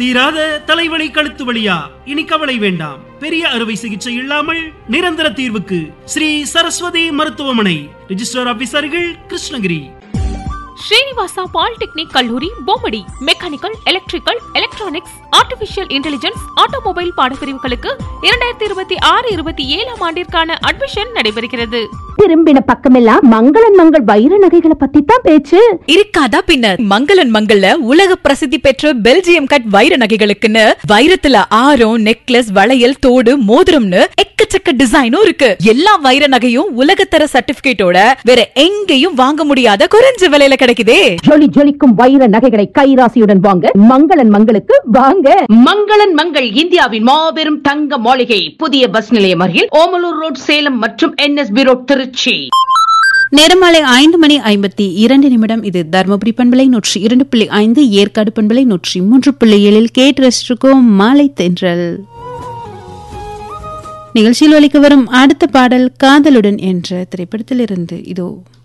தீராத தலைவலி கழுத்து வலியா இனி கவலை வேண்டாம் பெரிய அறுவை சிகிச்சை இல்லாமல் நிரந்தர தீர்வுக்கு ஸ்ரீ சரஸ்வதி மருத்துவமனை ரிஜிஸ்டர் ஆபீசர்கள் கிருஷ்ணகிரி ஸ்ரீனிவாசா பாலிடெக்னிக் கல்லூரி Bommadi mechanical electrical electronics artificial intelligence automobile பாடப்பிரிவுகளுக்கு இரண்டாயிரத்தி இருபத்தி ஆறு இருபத்தி ஏழாம் ஆண்டிற்கான அட்மிஷன் நடைபெறுகிறது திரும்பின பக்கமெல்லாம் மங்களன் மங்கள் வைர நகைகளை பத்தி தான் பேச்சு இருக்காதா பின்னர் மங்களன் மங்கள்ல உலக பிரசித்தி பெற்ற பெல்ஜியம் கட் வைர நகைகளுக்குன்னு வைரத்துல ஆரம் நெக்லஸ் வளையல் தோடு மோதிரம்னு எக்கச்சக்க டிசைனும் இருக்கு எல்லா வைர நகையும் உலகத்தர சர்டிபிகேட்டோட வேற எங்கேயும் வாங்க முடியாத குறைஞ்ச விலையில கிடைக்குதே ஜொலி ஜொலிக்கும் வைர நகைகளை கைராசியுடன் வாங்க மங்களன் மங்களுக்கு வாங்க மங்களன் மங்கள் இந்தியாவின் மாபெரும் தங்க மாளிகை புதிய பஸ் நிலையம் அருகில் ஓமலூர் ரோட் சேலம் மற்றும் என்எஸ்பி ரோட் திருச்சி நேரமாலை ஐந்து மணி ஐம்பத்தி இரண்டு நிமிடம் இது தர்மபுரி பண்பலை நூற்றி இரண்டு புள்ளி ஐந்து ஏற்காடு பண்பலை நூற்றி மூன்று புள்ளி ஏழில் கேட்டு ரசிச்சிருக்கோம் மாலை தென்றல் நிகழ்ச்சியில் ஒலிக்க வரும் அடுத்த பாடல் காதலுடன் என்ற திரைப்படத்திலிருந்து இதோ